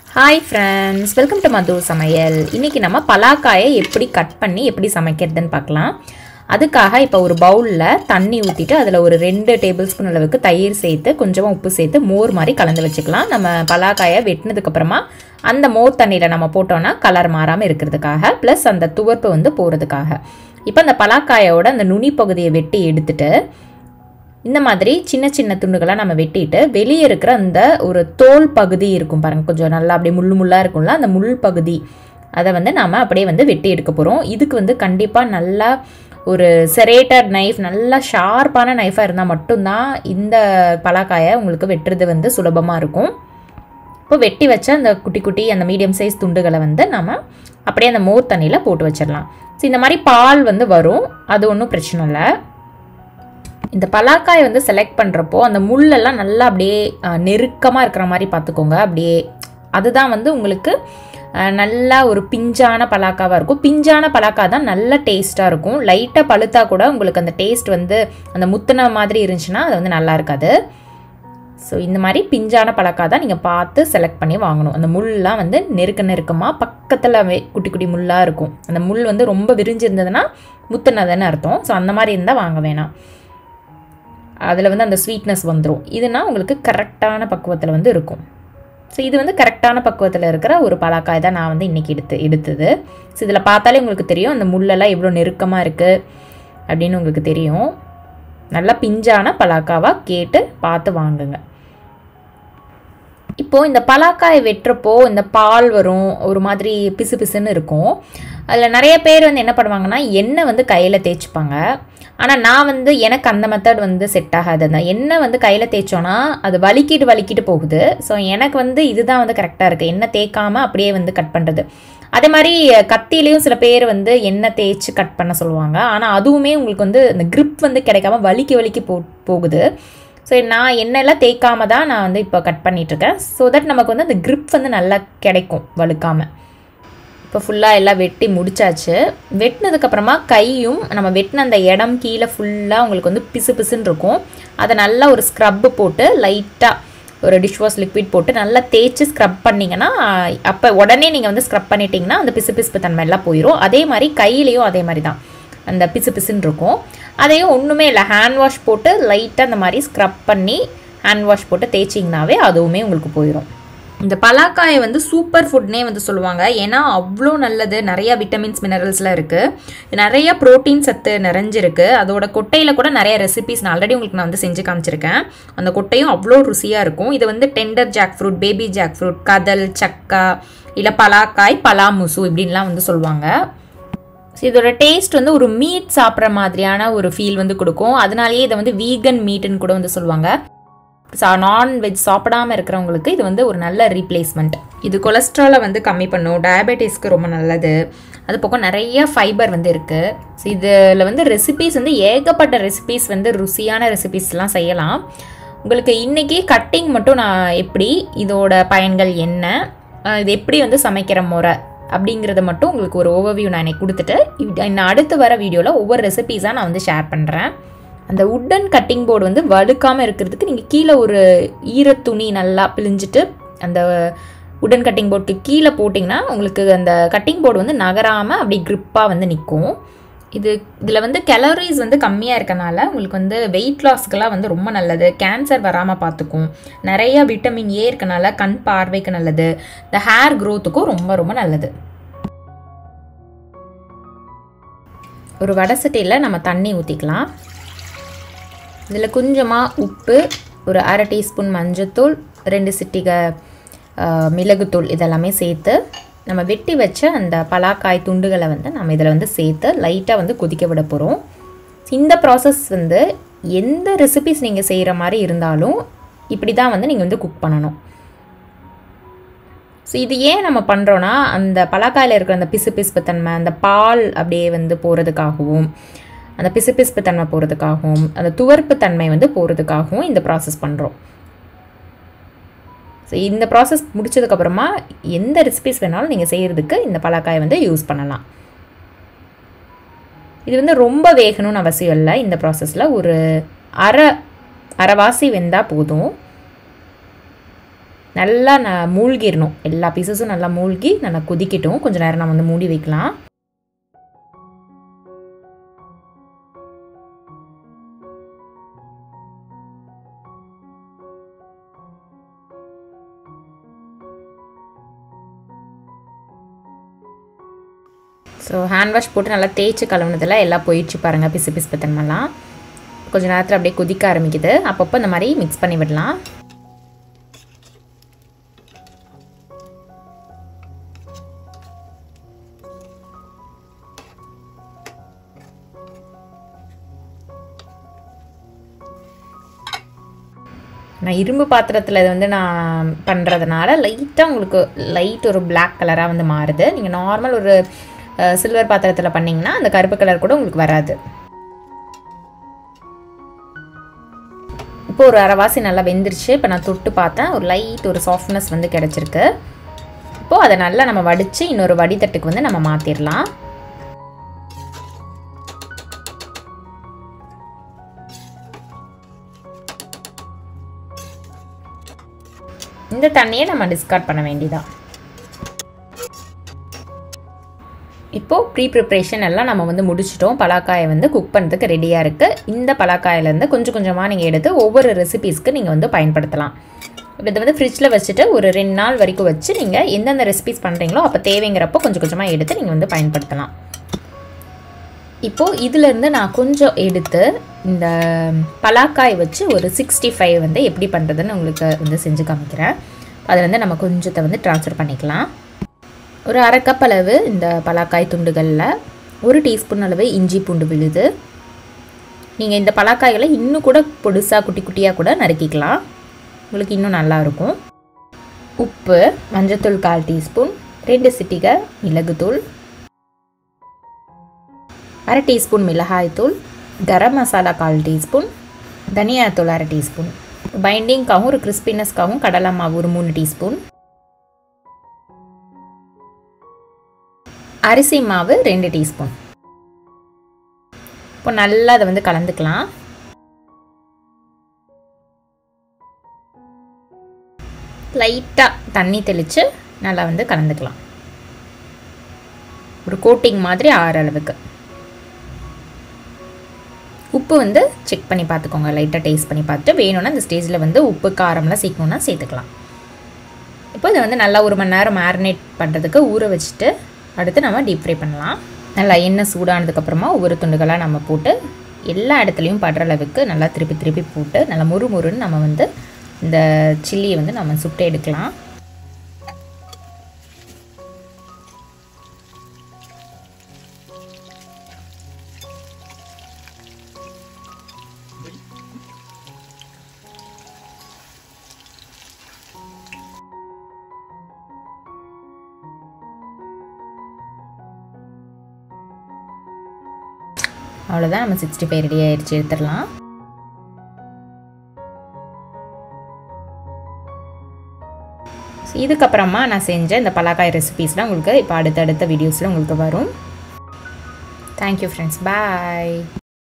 hi friends welcome to Madhu சமையல் இன்றைக்கி நம்ம பலாக்காயை எப்படி கட் பண்ணி எப்படி சமைக்கிறதுன்னு பார்க்கலாம் அதுக்காக இப்போ ஒரு பவுலில் தண்ணி ஊற்றிட்டு அதில் ஒரு ரெண்டு டேபிள் ஸ்பூன் அளவுக்கு தயிர் சேர்த்து கொஞ்சமாக உப்பு சேர்த்து மோர் மாதிரி கலந்து வச்சுக்கலாம் நம்ம பலாக்காயை வெட்டினதுக்கப்புறமா அந்த மோர் தண்ணியில் நம்ம போட்டோன்னா கலர் மாறாமல் இருக்கிறதுக்காக ப்ளஸ் அந்த துவர்ப்பு வந்து போகிறதுக்காக இப்போ அந்த பலாக்காயோட அந்த நுனி பகுதியை வெட்டி எடுத்துட்டு இந்த மாதிரி சின்ன சின்ன துண்டுகளாக நம்ம வெட்டிட்டு வெளியே இருக்கிற அந்த ஒரு தோல் பகுதி இருக்கும் பாருங்க கொஞ்சம் நல்லா அப்படியே முள்ளு முள்ளாக இருக்கும்ல அந்த முள் பகுதி அதை வந்து நாம் அப்படியே வந்து வெட்டி எடுக்க போகிறோம் இதுக்கு வந்து கண்டிப்பாக நல்லா ஒரு செரேட்டர் நைஃப் நல்லா ஷார்ப்பான நைஃபாக இருந்தால் மட்டும்தான் இந்த பலாக்காயை உங்களுக்கு வெட்டுறது வந்து சுலபமாக இருக்கும் இப்போ வெட்டி வச்ச அந்த குட்டி குட்டி அந்த மீடியம் சைஸ் துண்டுகளை வந்து நம்ம அப்படியே அந்த மோர் தண்ணியில் போட்டு வச்சிடலாம் ஸோ இந்த மாதிரி பால் வந்து வரும் அது ஒன்றும் பிரச்சனை இல்லை இந்த பலாக்காய் வந்து செலக்ட் பண்ணுறப்போ அந்த முள்ளெல்லாம் நல்லா அப்படியே நெருக்கமாக இருக்கிற மாதிரி பார்த்துக்கோங்க அப்படியே அதுதான் வந்து உங்களுக்கு அஹ், நல்லா ஒரு பிஞ்சான பலாக்காவாக இருக்கும் பிஞ்சான பலாக்கா தான் நல்ல டேஸ்ட்டாக இருக்கும் லைட்டாக பழுத்தா கூட உங்களுக்கு அந்த டேஸ்ட் வந்து அந்த முத்தின மாதிரி இருந்துச்சுன்னா அது வந்து நல்லா இருக்காது ஸோ இந்த மாதிரி பிஞ்சான பழக்கா தான் நீங்கள் பார்த்து செலக்ட் பண்ணி வாங்கணும் அந்த முள்லாம் வந்து நெருக்க நெருக்கமாக பக்கத்தில் குட்டி குட்டி முள்ளாக இருக்கும் அந்த முள் வந்து ரொம்ப விரிஞ்சிருந்ததுன்னா முத்துனதுன்னு அர்த்தம் ஸோ அந்த மாதிரி இருந்தால் வாங்க வேணாம் அதில் வந்து அந்த ஸ்வீட்னஸ் வந்துடும் இதுனா உங்களுக்கு கரெக்டான பக்குவத்தில் வந்து இருக்கும் ஸோ இது வந்து கரெக்டான பக்குவத்தில் இருக்கிற ஒரு பலாக்காய் தான் நான் வந்து இன்றைக்கி எடுத்து எடுத்தது ஸோ இதில் பார்த்தாலே உங்களுக்கு தெரியும் அந்த முள்ளெல்லாம் எவ்வளோ நெருக்கமாக இருக்குது அப்படின்னு உங்களுக்கு தெரியும் நல்லா பிஞ்சான பலாக்காவாக கேட்டு பார்த்து வாங்குங்க இப்போது இந்த பலாக்காயை வெட்டுறப்போ இந்த பால் வரும் ஒரு மாதிரி பிசு பிசுன்னு இருக்கும் அதில் நிறைய பேர் வந்து என்ன பண்ணுவாங்கன்னா எண்ணெய் வந்து கையில் தேய்ச்சிப்பாங்க ஆனால் நான் வந்து எனக்கு அந்த மெத்தட் வந்து செட் ஆகாது அந்த எண்ணெய் வந்து கையில் தேய்ச்சோன்னா அது வலிக்கிட்டு வலிக்கிட்டு போகுது ஸோ எனக்கு வந்து இதுதான் வந்து கரெக்டாக இருக்குது எண்ணெய் தேய்க்காம அப்படியே வந்து கட் பண்ணுறது அதே மாதிரி கத்திலையும் சில பேர் வந்து எண்ணெய் தேய்ச்சி கட் பண்ண சொல்லுவாங்க ஆனால் அதுவுமே உங்களுக்கு வந்து அந்த grip வந்து கிடைக்காம வலிக்கி வலிக்கி போ போகுது ஸோ நான் எண்ணெயெல்லாம் தேய்க்காம தான் நான் வந்து இப்போ கட் பண்ணிகிட்ருக்கேன் ஸோ தட் நமக்கு வந்து அந்த grip வந்து நல்லா கிடைக்கும் வழுக்காம இப்போ ஃபுல்லாக எல்லாம் வெட்டி முடிச்சாச்சு வெட்டினதுக்கப்புறமா கையும் நம்ம வெட்டின அந்த இடம் கீழே ஃபுல்லாக உங்களுக்கு வந்து பிசு பிசுன்னு இருக்கும் அதை நல்லா ஒரு ஸ்க்ரப்பு போட்டு லைட்டாக ஒரு டிஷ் வாஷ் லிக்விட் போட்டு நல்லா தேய்ச்சி ஸ்க்ரப் பண்ணிங்கன்னா அப்போ உடனே நீங்கள் வந்து ஸ்க்ரப் பண்ணிட்டீங்கன்னா அந்த பிசு பிசுப்பு தன்மை எல்லாம் போயிடும் அதே மாதிரி கையிலையும் அதே மாதிரி தான் அந்த பிசு பிசுன்னு இருக்கும் அதையும் ஒன்றுமே இல்லை ஹேண்ட் வாஷ் போட்டு லைட்டாக அந்த மாதிரி ஸ்க்ரப் பண்ணி ஹேண்ட் வாஷ் போட்டு தேய்ச்சிங்கனாவே அதுவுமே உங்களுக்கு போயிடும் இந்த பலாக்காயை வந்து சூப்பர் ஃபுட்னே வந்து சொல்லுவாங்க ஏன்னா அவ்வளோ நல்லது நிறைய விட்டமின்ஸ் மினரல்ஸ்லாம் இருக்குது நிறைய புரோட்டீன் சத்து நிறைஞ்சிருக்கு அதோட கொட்டையில் கூட நிறைய ரெசிபிஸ் நான் ஆல்ரெடி உங்களுக்கு நான் வந்து செஞ்சு காமிச்சிருக்கேன் அந்த கொட்டையும் அவ்வளோ ருசியாக இருக்கும் இது வந்து tender jack fruit baby jack fruit கதல் சக்கா இல்லை பலாக்காய் பலாமுசு இப்படின்லாம் வந்து சொல்லுவாங்க ஸோ இதோட டேஸ்ட் வந்து ஒரு மீட் சாப்பிட்ற மாதிரியான ஒரு ஃபீல் வந்து கொடுக்கும் அதனாலேயே இதை வந்து வீகன் மீட்டுன்னு கூட வந்து சொல்லுவாங்க சா நான்வெஜ் சாப்பிடாம இருக்கிறவங்களுக்கு இது வந்து ஒரு நல்ல ரீப்ளேஸ்மெண்ட் இது கொலஸ்ட்ராலை வந்து கம்மி பண்ணும் டயபெட்டிஸ்க்கு ரொம்ப நல்லது அது போக நிறைய ஃபைபர் வந்து இருக்குது ஸோ இதில் வந்து ரெசிபீஸ் வந்து ஏகப்பட்ட ரெசிபீஸ் வந்து ருசியான ரெசிபீஸ்லாம் செய்யலாம் உங்களுக்கு இன்றைக்கி கட்டிங் மட்டும் நான் எப்படி இதோட பயன்கள் என்ன அஹ் இது எப்படி வந்து சமைக்கிற முறை அப்படிங்கிறத மட்டும் உங்களுக்கு ஒரு ஓவர்வியூ நான் இன்னைக்கு கொடுத்துட்டு இது- இன்னும் அடுத்து வர வீடியோவில் ஒவ்வொரு ரெசிபீஸாக நான் வந்து ஷேர் பண்ணுறேன் அந்த உட்டன் கட்டிங் போர்டு வந்து வழுக்காமல் இருக்கிறதுக்கு நீங்கள் கீழே ஒரு ஈரத்துணி நல்லா பிழிஞ்சிட்டு அந்த உடன் கட்டிங் போர்டுக்கு கீழே போட்டிங்கன்னா உங்களுக்கு அந்த கட்டிங் போர்டு வந்து நகராமல் அப்படி grip-ஆ வந்து நிற்கும் இது இதில் வந்து கேலரிஸ் வந்து கம்மியாக இருக்கனால உங்களுக்கு வந்து வெயிட் லாஸ்க்கெல்லாம் வந்து ரொம்ப நல்லது கேன்சர் வராமல் பார்த்துக்கும் நிறைய விட்டமின் ஏ இருக்கனால கண் பார்வைக்கு நல்லது இந்த ஹேர் க்ரோத்துக்கும் ரொம்ப ரொம்ப நல்லது ஒரு வடை சட்டியில் நம்ம தண்ணி ஊற்றிக்கலாம் இதில் கொஞ்சமாக உப்பு ஒரு அரை டீஸ்பூன் மஞ்சத்தூள் ரெண்டு சிட்டிகை ஆஹ், மிளகுத்தூள் இதெல்லாமே சேர்த்து நம்ம வெட்டி வச்ச அந்த பலாக்காய் துண்டுகளை வந்து நம்ம இதில் வந்து சேர்த்து லைட்டாக வந்து கொதிக்க விட போகிறோம் இந்த ப்ராசஸ் வந்து எந்த ரெசிபிஸ் நீங்கள் செய்கிற மாதிரி இருந்தாலும் இப்படி தான் வந்து நீங்கள் வந்து குக் பண்ணணும் ஸோ இது ஏன் நம்ம பண்ணுறோன்னா அந்த பலாக்காயில் இருக்கிற அந்த பிசு பிசுப்பு தன்மை அந்த பால் அப்படியே வந்து போகிறதுக்காகவும் அந்த பிசு பிசுப்பு தன்மை போகிறதுக்காகவும் அந்த துவர்ப்பு தன்மை வந்து போகிறதுக்காகவும் இந்த ப்ராசஸ் பண்ணுறோம் ஸோ இந்த ப்ராசஸ் முடிச்சதுக்கப்புறமா எந்த ரெசிபிஸ் வேணாலும் நீங்கள் செய்கிறதுக்கு இந்த பலாக்காயை வந்து யூஸ் பண்ணலாம் இது வந்து ரொம்ப வேகணும்னு அவசியம் இல்லை இந்த ப்ராசஸில் ஒரு அரை அரைவாசி வெந்தால் போதும் நல்லா நான் மூழ்கிடணும் எல்லா பீசஸும் நல்லா மூழ்கி நல்லா கொதிக்கட்டும் கொஞ்சம் நேரம் நம்ம வந்து மூடி வைக்கலாம் ஸோ ஹேண்ட் வாஷ் போட்டு நல்லா தேய்ச்சி கழுவுனதில் எல்லாம் போயிடுச்சு பாருங்கள் பிசு பிசு தன்மெல்லாம் கொஞ்ச நேரத்தில் அப்படியே கொதிக்க ஆரம்பிக்குது அப்பப்போ இந்த மாதிரி மிக்ஸ் பண்ணி விடலாம் நான் இரும்பு பாத்திரத்தில் இது வந்து நான் பண்ணுறதுனால லைட்டாக உங்களுக்கு லைட் ஒரு பிளாக் கலராக வந்து மாறுது நீங்கள் நார்மல் ஒரு சில்வர் பாத்திரத்தில் பண்ணிங்கன்னா அந்த கருப்பு கலர் கூட உங்களுக்கு வராது இப்போ ஒரு அரைவாசி நல்லா வெந்துருச்சு இப்போ நான் தொட்டு பார்த்தேன் ஒரு லைட் ஒரு சாஃப்ட்னஸ் வந்து கிடச்சிருக்கு இப்போது அதை நல்லா நம்ம வடித்து இன்னொரு வடித்தட்டுக்கு வந்து நம்ம மாற்றிடலாம் இந்த தண்ணியை நம்ம டிஸ்கார்ட் பண்ண வேண்டியதான் இப்போது ப்ரீ ப்ரிப்ரேஷன் எல்லாம் நம்ம வந்து முடிச்சிட்டோம் பலாக்காயை வந்து குக் பண்ணுறதுக்கு ரெடியாக இருக்குது இந்த பலாக்காயிலேருந்து கொஞ்சம் கொஞ்சமாக நீங்கள் எடுத்து ஒவ்வொரு ரெசிபீஸ்க்கு நீங்கள் வந்து பயன்படுத்தலாம் இதை வந்து ஃப்ரிட்ஜில் வச்சுட்டு ஒரு ரெண்டு நாள் வரைக்கும் வச்சு நீங்கள் எந்தெந்த ரெசிபீஸ் பண்ணுறீங்களோ அப்போ தேவைங்கிறப்போ கொஞ்சம் கொஞ்சமாக எடுத்து நீங்கள் வந்து பயன்படுத்தலாம் இப்போது இதிலேருந்து நான் கொஞ்சம் எடுத்து இந்த பலாக்காய் வச்சு ஒரு சிக்ஸ்டி ஃபைவ் வந்து எப்படி பண்ணுறதுன்னு உங்களுக்கு வந்து செஞ்சு காமிக்கிறேன் அதில் வந்து நம்ம கொஞ்சத்தை வந்து ட்ரான்ஸ்ஃபர் பண்ணிக்கலாம் ஒரு அரை கப் அளவு இந்த பலாக்காய் துண்டுகளில் ஒரு டீஸ்பூன் அளவு இஞ்சி பூண்டு விழுது நீங்கள் இந்த பலாக்காய்களை இன்னும் கூட பொடுசாக குட்டி குட்டியாக கூட நறுக்கிக்கலாம் உங்களுக்கு இன்னும் நல்லாயிருக்கும் உப்பு மஞ்சத்தூள் கால் டீஸ்பூன் ரெண்டு சிட்டிகை மிளகுத்தூள் அரை டீஸ்பூன் மிளகாய்த்தூள் கரம் மசாலா கால் டீஸ்பூன் தனியாத்தூள் அரை டீஸ்பூன் பைண்டிங்காகவும் ஒரு கிறிஸ்பினஸ்க்காகவும் கடலை மாவு ஒரு மூணு டீஸ்பூன் அரிசி மாவு ரெண்டு டீஸ்பூன் இப்போ நல்லா அதை வந்து கலந்துக்கலாம் லைட்டாக தண்ணி தெளித்து நல்லா வந்து கலந்துக்கலாம் ஒரு கோட்டிங் மாதிரி ஆறு அளவுக்கு உப்பு வந்து செக் பண்ணி பார்த்துக்கோங்க லைட்டாக டேஸ்ட் பண்ணி பார்த்துட்டு வேணும்னா இந்த ஸ்டேஜில் வந்து உப்பு காரம்லாம் சேர்க்கணுன்னா சேர்த்துக்கலாம் இப்போ இதை வந்து நல்லா ஒரு மணி நேரம் மேரினேட் பண்ணுறதுக்கு ஊற வச்சுட்டு அடுத்து நம்ம டீப் ஃப்ரை பண்ணலாம் நல்லா எண்ணெய் சூடானதுக்கப்புறமா ஒவ்வொரு துண்டுகளாக நம்ம போட்டு எல்லா இடத்துலையும் படுற அளவுக்கு நல்லா திருப்பி திருப்பி போட்டு நல்லா முறு முறுன்னு நம்ம வந்து இந்த சில்லியை வந்து நம்ம சுட்டு எடுக்கலாம் அவ்வளோதான் நம்ம சிக்ஸ்டி ஃபைவ் ரெடி ஆயிடுச்சு எடுத்துடலாம் இதுக்கப்புறமா நான் செஞ்ச இந்த பலாக்காய் ரெசிபீஸ்லாம் உங்களுக்கு இப்போ அடுத்தடுத்த வீடியோஸில் உங்களுக்கு வரும் தேங்க்யூ ஃப்ரெண்ட்ஸ் பாய்